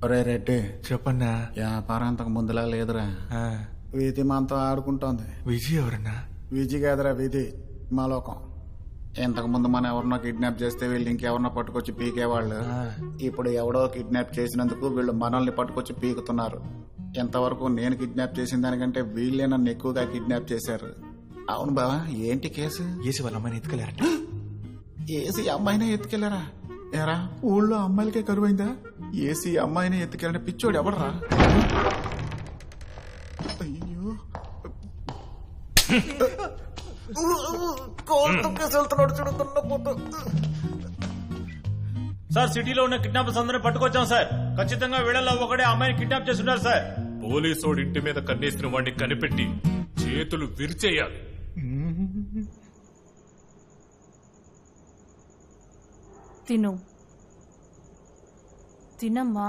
ఒరే రెడ్డి చెప్పన్నా వ్యాపారం అంతకు ముందులా లేదురా ఆ, వీధి మనతో ఆడుకుంటోంది విజయ్ ఎవరన్నా వీధి కాదురా వీధి మా లోకం ఇంతకు ముందు మనం ఎవరినో కిడ్నాప్ చేస్తే వీళ్ళు ఇంకెవరినో పట్టుకొచ్చి పీకేవాళ్ళు ఆ. ఇప్పుడు ఎవడో కిడ్నాప్ చేసినందుకు వీళ్ళు మనల్ని పట్టుకొచ్చి పీకుతున్నారు ఇంతవరకు నేను కిడ్నాప్ చేసిన దానికంటే వీళ్ళే నన్ను ఎక్కువగా కిడ్నాప్ చేశారు అవును బావా ఏంటి కేసు ఏసి వాళ్ళ అమ్మాయిని ఎత్తుకెళ్ళారంట ఏసీ అమ్మాయినే ఎత్తుకెళ్లారా ఏరా ఊళ్ళో అమ్మాయిలకే కరువైందా ఏసీ అమ్మాయినే ఎత్తుకెళ్ళిన పిచ్చోడు ఎవడరా అయ్యో వెళ్తున్నాడు చూడుతున్న సార్ సిటీలో ఉన్న కిడ్నాపర్స్ అందరిని పట్టుకొచ్చాం సార్ ఖచ్చితంగా వీళ్ళలో ఒకడే అమ్మాయిని కిడ్నాప్ చేస్తున్నారు సార్ పోలీసోడి ఇంటి మీద కన్నేసిన వాడిని కనిపెట్టి చేతులు విరిచేయాలి తిను తినమ్మా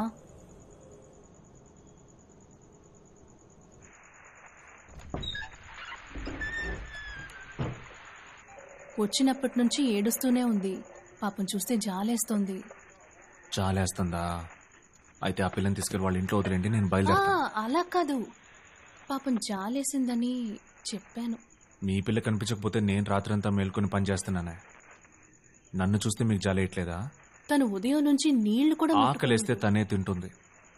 వచ్చినప్పటి నుంచి ఏడుస్తూనే ఉంది పాపం చూస్తే జాలేస్తోంది చాలేస్తుందా అయితే ఆ పిల్లని తీసుకెళ్ళి వాళ్ళ ఇంట్లో వదిలేండి నేను ఆ, బయలుదేరుతాను అలా కాదు పాపం జాలేసిందని చెప్పాను మీ పిల్ల కనిపించకపోతే నేను రాత్రంతా మేల్కొని పని చేస్తున్నానే నన్ను చూస్తే మీకు జాలేయట్లేదా తను ఉదయం నుంచి నీళ్లు కూడా ఆకలేస్తే తనే తింటుంది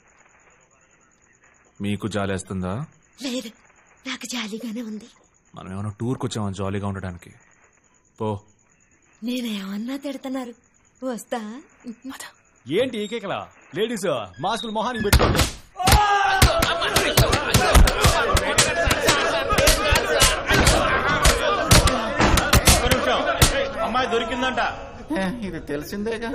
మీకు జాలేస్తుందా లేదు నాకు జాలీగానే ఉంది మనం ఏమైనా టూర్కి వచ్చామా జాలీగా ఉండడానికి పో నేనేమన్నా తిడుతున్నారు వస్తా ఏంటి ఈకేకలా లేడీస్ మాస్కులు మొహానికి పెట్టుకోండి ఒక్క నిమిషం. అమ్మాయి దొరికిందంట ఏ, ఇది తెలిసిందేగా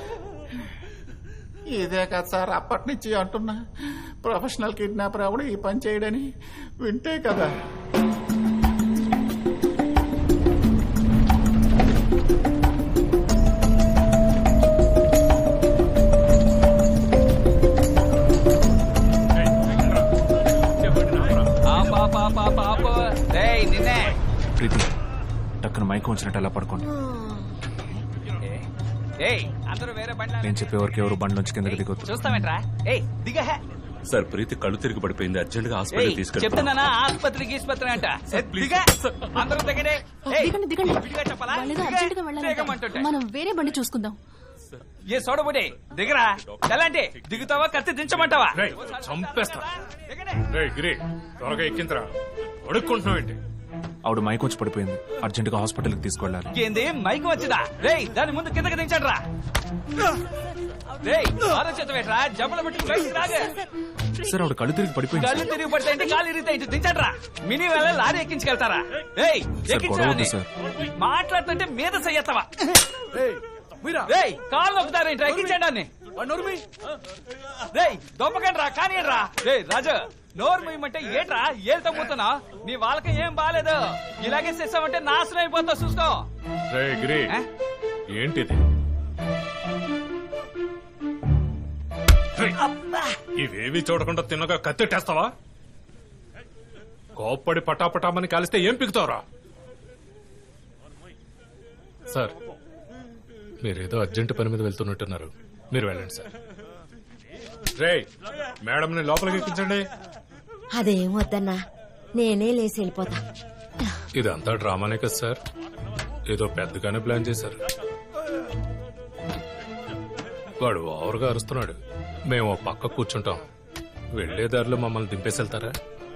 ఇదే కదా సార్ అప్పటి నుంచి అంటున్నా ప్రొఫెషనల్ కిడ్నాపర్ ఎవడు ఈ పని చేయడని వింటే కదా ప్రీతి టక్కున మైక్ ఉంచినట్టు అలా పడుకోండి ఏయ్ అందరూ వేరే బండ్ల నేను చెప్పే వరకు ఎవరు బండ్లోంచి కిందకి దిగొద్దు చూస్తావేంట్రా ఏయ్ దిగ సార్ ప్రీతి కళ్ళు తిరిగి పడిపోయింది అర్జెంట్ గా ఏయ్ హాస్పిటల్ తీసుకెళ్తాను చెప్తున్నానా ఆసుపత్రికి ఆసుపత్రి అంట ఏ, దిగ అందరూ దిగడే ఏయ్, దిగండి దిగండి విడిగా చెప్పాలా వాళ్ళేదో దిగ. అర్జెంటుగా వెళ్ళాలంట దిగమంటుంటే. మనం వేరే బండి చూసుకుందాం ఏ సోడబుడే దిగరా ఎలాంటి దిగుతావా కత్తి దించమంటావా రేయ్, చంపేస్తా. దిగడే. రేయ్ గిరి త్వరగా ఎక్కింతరా అడుక్కుంటున్నావేంటి ఆవిడ మైక్ వచ్చి పడిపోయింది అర్జెంటుగా హాస్పిటల్కి తీసుకెళ్ళాలి ఏంది మైక్ వచ్చిదా రేయ్ దాని ముందు కిందకి దించండ్రా రేయ్ ఆలోచితవేట్రా జబ్బలు పెట్టుకుని బయటికి రాగే సార్ ఆవిడ కళ్ళు తిరిగి పడిపోయింది కళ్ళు సార్. తిరిగి పడితే ఏంటి కాలు ఇరిగితే ఏంటి దించండ్రా మినీ వేళ లారీ ఎక్కించుకెళ్తారా ఏయ్ సార్, ఎక్కించరా గొడవద్దు అని. సార్. మాట్లాడుతుంటే మీద సయ్యత్తవా రేయ్ కాళ్ళు నొక్కుతారేంట్రా ఎక్కించండి అని రేయ్ దొప్పకండి రా కానీ రా రేయ్ రాజు నోరు మూయమంటే ఏట్రా ఏళ్ళతో మూతున్నా నీ వాళ్ళకి ఏం బాలేదు ఇలాగే చేసామంటే నాశనం అయిపోతావు చూసుకో రే గిరి ఆ? ఏంటిది రేయ్, ఇవేవి చూడకుండా తిన్నగా కత్తెట్టేస్తావా కోప్పడి పటాపటామని కాలిస్తే ఏం పిగుతావురా సార్ మీరేదో అర్జెంట్ పని మీద వెళ్తున్నట్టున్నారు మీరు వెళ్ళండి సార్ రే మేడంని లోపలికి ఎక్కించండి అదేం వద్దన్నా నేనే లేచి వెళ్ళిపోతా ఇదంతా డ్రామానే కదా సార్ ఏదో పెద్దగానే ప్లాన్ చేశారు వాడు ఓవర్గా అరుస్తున్నాడు మేము ఓ పక్క కూర్చుంటాం వెళ్లే దారిలో మమ్మల్ని దింపేసి వెళ్తారా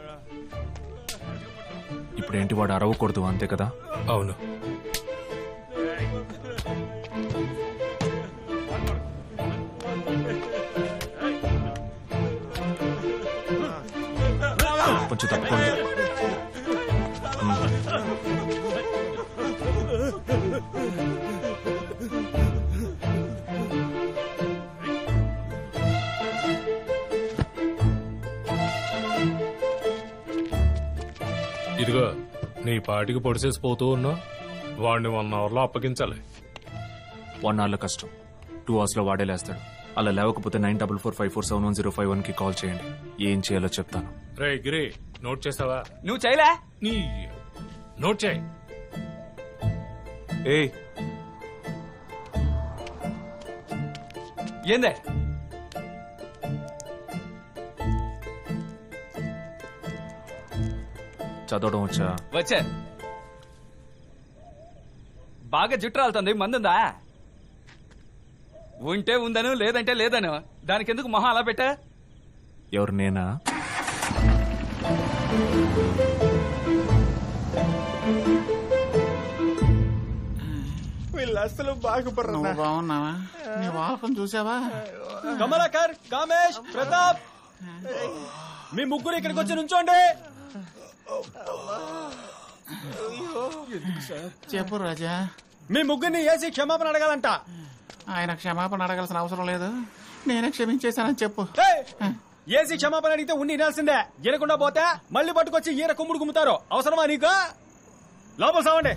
ఇప్పుడు ఏంటి వాడు అరవకూడదు అంతే కదా అవును కొంచెం తప్పుకోండి ఇదిగో నీ పాటికి పొడిసేసి పోతూ ఉన్నా వాడిని వన్ అవర్లో అప్పగించాలి వన్ అవర్లో కష్టం టూ అవర్స్లో వాడేలేస్తాడు అలా లేవకపోతే nine double four five four seven one zero five వన్కి కాల్ చేయండి ఏం చేయాలో చెప్తాను రే గిరి నోట్ చేసావా నువ్వు చేయలే నీ నోట్ చేయి ఏ ఏందే చదవడం వచ్చా వచ్చా బాగా జుట్టు రాలుతుంది మందుందా ఉంటే ఉందను లేదంటే లేదను దానికి ఎందుకు మొహం అలా పెట్టా ఎవరు నేనా వీళ్ళు అసలు బాగుపడరు నువ్వు బాగున్నావా నీ వాహకం చూసావా కమలాకర్ కామేష్ ప్రతాప్ మీ ముగ్గురు ఇక్కడికి వచ్చి నుంచోండి చెప్పు రాజా మీ ముగ్గురిని ఏసీ క్షమాపణ అడగాలంట ఆయన క్షమాపణ అడగాల్సిన అవసరం లేదు నేనే క్షమించేశానని చెప్పు ఏయ్! ఏసీ క్షమాపణ అడిగితే ఉండి వినాల్సిందే వినకుండా పోతే మళ్ళీ పట్టుకొచ్చి ఈర కుమ్ముడు గుమ్ముతారు అవసరమా నీకు లోపల సావండి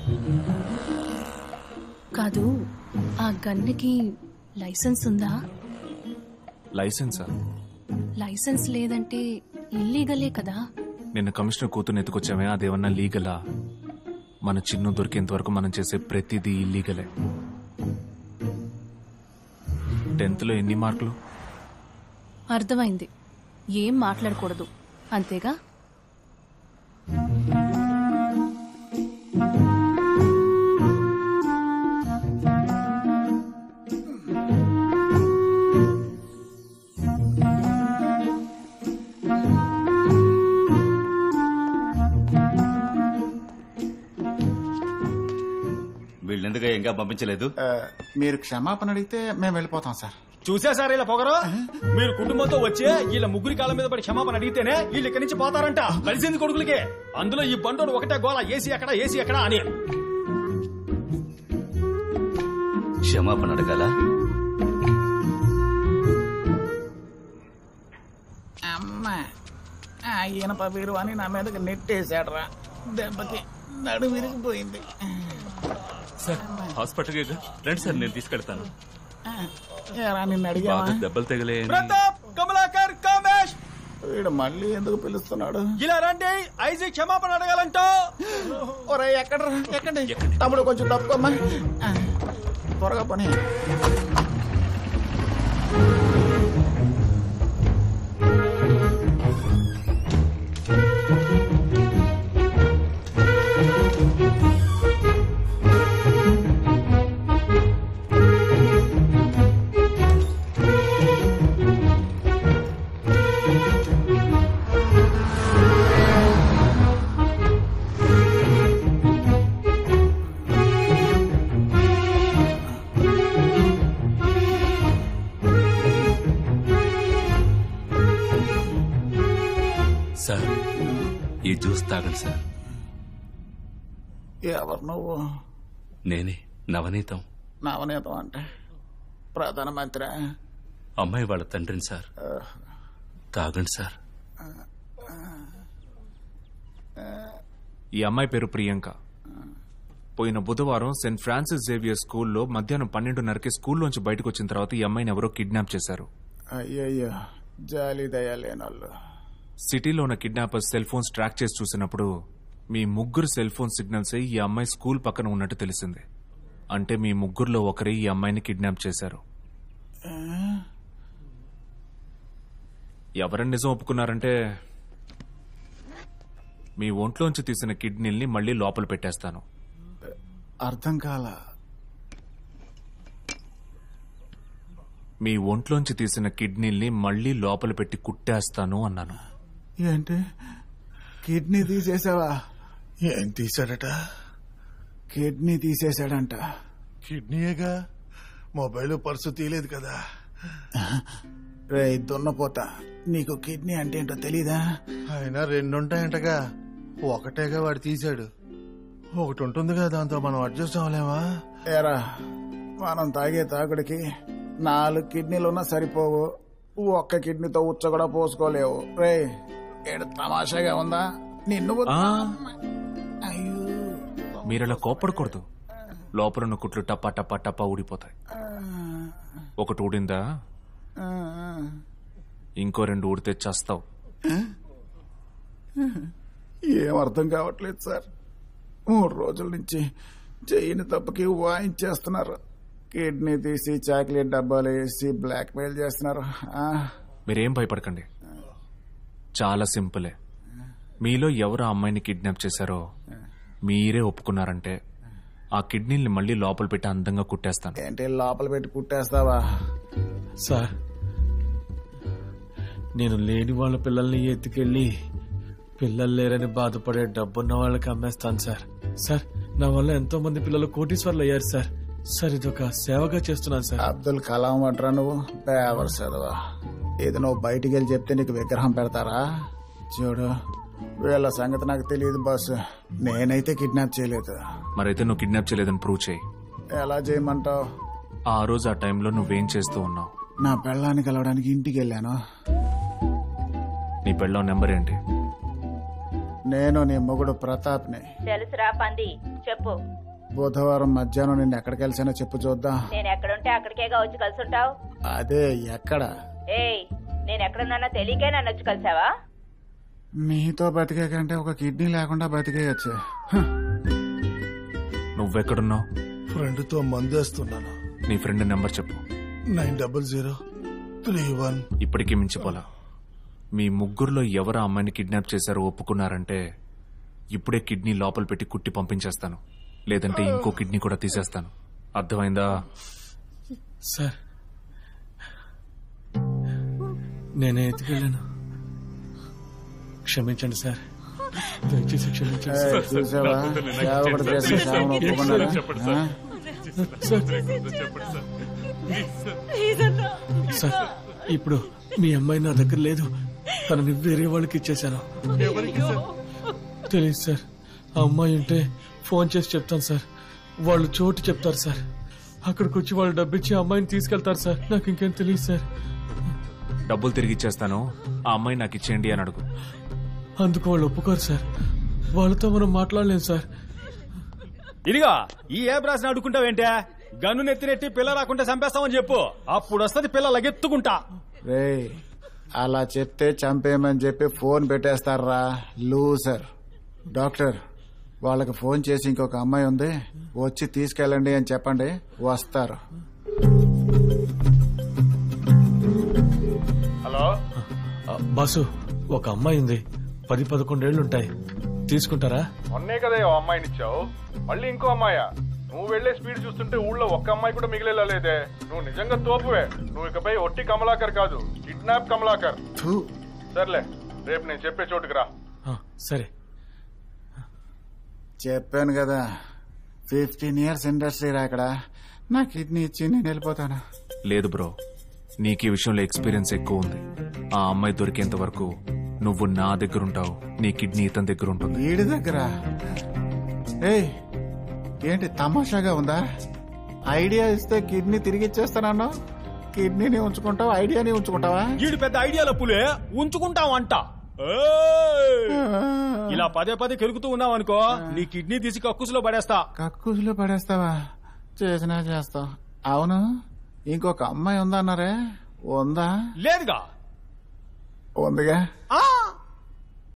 కాదు ఆ గన్నుకి లైసెన్స్ ఉందా లైసెన్సా లైసెన్స్ లేదంటే ఇల్లీగలే కదా నిన్న కమిషనర్ కూతురు ఎత్తుకొచ్చామే అదేమన్నా లీగలా మన చిన్ను దొరికేంత వరకు మనం చేసే ప్రతిదీ ఇల్లీగలే టెన్త్ లో ఎన్ని మార్కులు అర్థమైంది ఏం మాట్లాడకూడదు అంతేగా వీళ్ళెందుకు ఇంకా పంపించలేదు ఆ, మీరు క్షమాపణ అడిగితే మేము వెళ్ళిపోతాం సార్ చూసా సార్ ఇలా పొగరు మీరు కుటుంబంతో వచ్చి వీళ్ళ ముగ్గురి కాళ్ళ మీద పడి క్షమాపణ అడిగితేనే వీళ్ళు ఇక్కడి నుంచి పోతారంట కలిసింది కొడుకులకే అందులో ఈ బండోడు ఒకటే గోల ఏసీ ఎక్కడ ఏసీ ఎక్కడ అని క్షమాపణ అడగాల అమ్మా ఆ ఈయనప వీరు అని నా మీదకి నెట్టేశాడు రా దెబ్బకి నడు విరిగిపోయింది సార్ హాస్పిటల్కి రండి సార్ నేను తీసుకెళ్తాను ఆ, ఏరా నిన్ను అడిగావా బాగా దెబ్బలు తగిలే ప్రతాప్ కమలాకర్ కామేష్ వీడు మళ్ళీ ఎందుకు పిలుస్తున్నాడు ఇలా రండి ఐజీ క్షమాపణ అడగాలంట ఒరే ఎక్కడ ఎక్కండి తమ్ముడు కొంచెం తప్పుకోమ్మా ఆ, త్వరగా పని సార్ ఈ జ్యూస్ తాగండి సార్ ఎవరు నువ్వు నేనే నవనీతం నవనీతం అంటే ప్రధానమంత్రి అమ్మాయి వాళ్ళ తండ్రిని సార్ తాగండి సార్ ఈ అమ్మాయి పేరు ప్రియాంక పోయిన బుధవారం సెయింట్ ఫ్రాన్సిస్ జేవియర్ స్కూల్లో మధ్యాహ్నం పన్నెండున్నరకి స్కూల్లోంచి బయటకు వచ్చిన తర్వాత ఈ అమ్మాయిని ఎవరో కిడ్నాప్ చేశారు అయ్యయ్యో జాలి దయ లేనోళ్ళు సిటీలో ఉన్న కిడ్నాపర్స్ సెల్ ఫోన్స్ ట్రాక్ చేసి చూసినప్పుడు మీ ముగ్గురు సెల్ ఫోన్ సిగ్నల్స్ ఈ అమ్మాయి స్కూల్ పక్కన ఉన్నట్టు తెలిసింది అంటే మీ ముగ్గురులో ఒకరే ఈ అమ్మాయిని కిడ్నాప్ చేశారు ఎవరని నిజం ఒప్పుకున్నారంటే మీ ఒంట్లోంచి తీసిన కిడ్నీల్ని మళ్ళీ లోపల పెట్టేస్తాను అర్థం కాల మీ ఒంట్లోంచి తీసిన కిడ్నీల్ని మళ్ళీ లోపల పెట్టి కుట్టేస్తాను అన్నాను ఏంటి కిడ్నీ తీసేసావా ఏం తీశాడట కిడ్నీ తీసేశాడంట కిడ్నీయేగా మొబైల్ పర్సు తీయలేదు కదా రే దున్నపోతా నీకు కిడ్నీ అంటే ఏంటో తెలీదా ఆయన రెండుంటాయంటగా ఒకటేగా వాడు తీశాడు ఒకటి ఉంటుందిగా దాంతో మనం అడ్జస్ట్ అవ్వలేమా ఏరా మనం తాగే తాగుడికి నాలుగు కిడ్నీలున్నా సరిపోవు ఒక్క కిడ్నీతో ఉచ్చ కూడా పోసుకోలేవు రే ఏడు తమాషాగా ఉందా నిన్ను వద్దు- ఆ. అయ్యో మీరలా కోప్పడకూడదు లోపల ఉన్న కుట్లు టప్పా టప్పా టప్పా ఊడిపోతాయి ఒకటి ఊడిందా ఆ, ఆ. ఇంకో రెండు ఊడితే చస్తావు ఏం అర్థం కావట్లేదు సార్ మూడు రోజుల నుంచి చెయ్యిని తప్పకి వాయించేస్తున్నారు కిడ్నీ తీసి చాక్లెట్ డబ్బాలు వేసి బ్లాక్ మెయిల్ చేస్తున్నారు ఆ, మీరేం భయపడకండి చాలా సింపులే మీలో ఎవరు ఆ అమ్మాయిని కిడ్నాప్ చేశారో మీరే ఒప్పుకున్నారంటే ఆ కిడ్నీల్ని మళ్ళీ లోపల పెట్టి అందంగా కుట్టేస్తాను ఏంటి లోపల పెట్టి కుట్టేస్తావా సార్ నేను లేని వాళ్ళ పిల్లల్ని ఎత్తుకెళ్ళి పిల్లలు లేరని బాధపడే డబ్బున్న వాళ్ళకి అమ్మేస్తాను సార్ సార్ నా వల్ల ఎంతో మంది పిల్లలు కోటీశ్వర్లు అయ్యారు సార్ సార్ ఇదొక సేవగా చేస్తున్నాను సార్ అబ్దుల్ కలాం అంటారా నువ్వు బేవర్ చదవా ఇది నువ్వు బయటికి వెళ్ళి చెప్తే నీకు విగ్రహం పెడతారా చూడు వీళ్ళ సంగతి నాకు తెలియదు బాస్ నేనైతే కిడ్నాప్ చేయలేదు మరైతే నువ్వు కిడ్నాప్ చేయలేదని ప్రూవ్ చేయి ఎలా చేయమంటావు ఆ రోజు ఆ టైంలో నువ్వేం చేస్తూ ఉన్నావు నా పెళ్ళాన్ని కలవడానికి ఇంటికి వెళ్ళాను నీ పెళ్ళం నెంబర్ ఏంటి నేను నీ మొగుడు ప్రతాప్ని తెలుసురా పంది చెప్పు బుధవారం మధ్యాహ్నం నిన్ను ఎక్కడికి కలిసానో చెప్పు చూద్దాం నేను ఎక్కడుంటే అక్కడికేగా వచ్చి కలుసుంటావు అదే ఎక్కడ ఏయ్ నేను ఎక్కడున్నానో తెలియకే నన్ను వచ్చి కలిసావా మీతో బతికే కంటే ఒక కిడ్నీ లేకుండా బతికేయచ్చు హ. నువ్వెక్కడున్నావు ఫ్రెండ్తో మందేస్తున్నాను నీ ఫ్రెండ్ నెంబర్ చెప్పు nine double zero three one ఇప్పటికీ మించిపోలా మీ ముగ్గురులో ఎవరు ఆ అమ్మాయిని కిడ్నాప్ చేశారో ఒప్పుకున్నారంటే ఇప్పుడే కిడ్నీ లోపల పెట్టి కుట్టి పంపించేస్తాను లేదంటే ఇంకో కిడ్నీ కూడా తీసేస్తాను అర్థమైందా సార్ నేనే ఎత్తుకెళ్ళాను క్షమించండి సార్ దయచేసి క్షమించండి ఏయ్, సార్. చూసావా సేవకుడు చేసిన సేవను ఒప్పుకున్నాడా? ఆ? సార్ ఇప్పుడు మీ అమ్మాయి నా దగ్గర లేదు తనని వేరే వాళ్ళకి ఇచ్చేశాను తెలియదు సార్ ఆ అమ్మాయి ఉంటే ఫోన్ చేసి చెప్తాను సార్ వాళ్ళు చోటు చెప్తారు సార్ అక్కడికి వచ్చి వాళ్ళు డబ్బిచ్చి ఆ అమ్మాయిని తీసుకెళ్తారు సార్ నాకు ఇంకేం తెలియదు సార్ డబ్బులు తిరిగి ఇచ్చేస్తాను ఆ అమ్మాయి నాకు ఇచ్చేయండి అని అడుగు అందుకు వాళ్ళు ఒప్పుకోరు సార్ వాళ్ళతో మనం మాట్లాడలేం సార్ ఇదిగా ఈ ఏ బ్రాస్ అడుకుంటావేంటే గన్ను నెత్తినెట్టి పిల్ల రాకుండా చంపేస్తామని చెప్పు అప్పుడు వస్తది పిల్ల లగెత్తుకుంటా రేయ్ అలా చెప్తే చంపేయమని చెప్పి ఫోన్ పెట్టేస్తారా లూసర్ డాక్టర్ వాళ్ళకి ఫోన్ చేసి ఇంకొక అమ్మాయి ఉంది వచ్చి తీసుకెళ్ళండి అని చెప్పండి వస్తారు హలో ఆ, బాసు ఒక అమ్మాయి ఉంది పది పదకొండేళ్లు ఉంటాయి తీసుకుంటారా మొన్నే కదా ఓ అమ్మాయిని ఇచ్చావు మళ్ళీ ఇంకో అమ్మాయా నువ్వు వెళ్లే స్పీడ్ చూస్తుంటే ఊళ్ళో ఒక్క అమ్మాయి కూడా మిగిలేలా లేదే నువ్వు నిజంగా తోపువే నువ్వు ఇకపై ఒట్టి కమలాకర్ కాదు కిడ్నాప్ కమలాకర్ థూ. సర్లే రేపు నేను చెప్పే చోటుకి రా ఆ, సరే చెప్పాను కదా ఫిఫ్టీన్ ఇయర్స్ ఇండస్ట్రీ రా ఇక్కడ నా కిడ్నీ ఇచ్చి నేను వెళ్ళిపోతాను లేదు బ్రో నీకు ఈ విషయంలో ఎక్స్పీరియన్స్ ఎక్కువ ఉంది ఆ అమ్మాయి దొరికేంత వరకు నువ్వు నా దగ్గర ఉంటావు నీ కిడ్నీ ఇతని దగ్గర ఉంటుంది వీడి దగ్గర ఏయ్ ఏంటి తమాషాగా ఉందా ఐడియా ఇస్తే కిడ్నీ తిరిగి ఇచ్చేస్తానన్నా కిడ్నీని ఉంచుకుంటావు ఐడియాని ఉంచుకుంటావా వీడు పెద్ద ఐడియాల పులే ఉంచుకుంటాం అంట ఏయ్! ఇలా పదే పదే కెలుకుతూ ఉన్నావు అనుకో నీ కిడ్నీ తీసి కక్కుసులో పడేస్తా కక్కుసులో పడేస్తావా చేసినా చేస్తావు అవును ఇంకొక అమ్మాయి ఉందా అన్నారే ఉందా లేదుగా ఉందిగా ఆ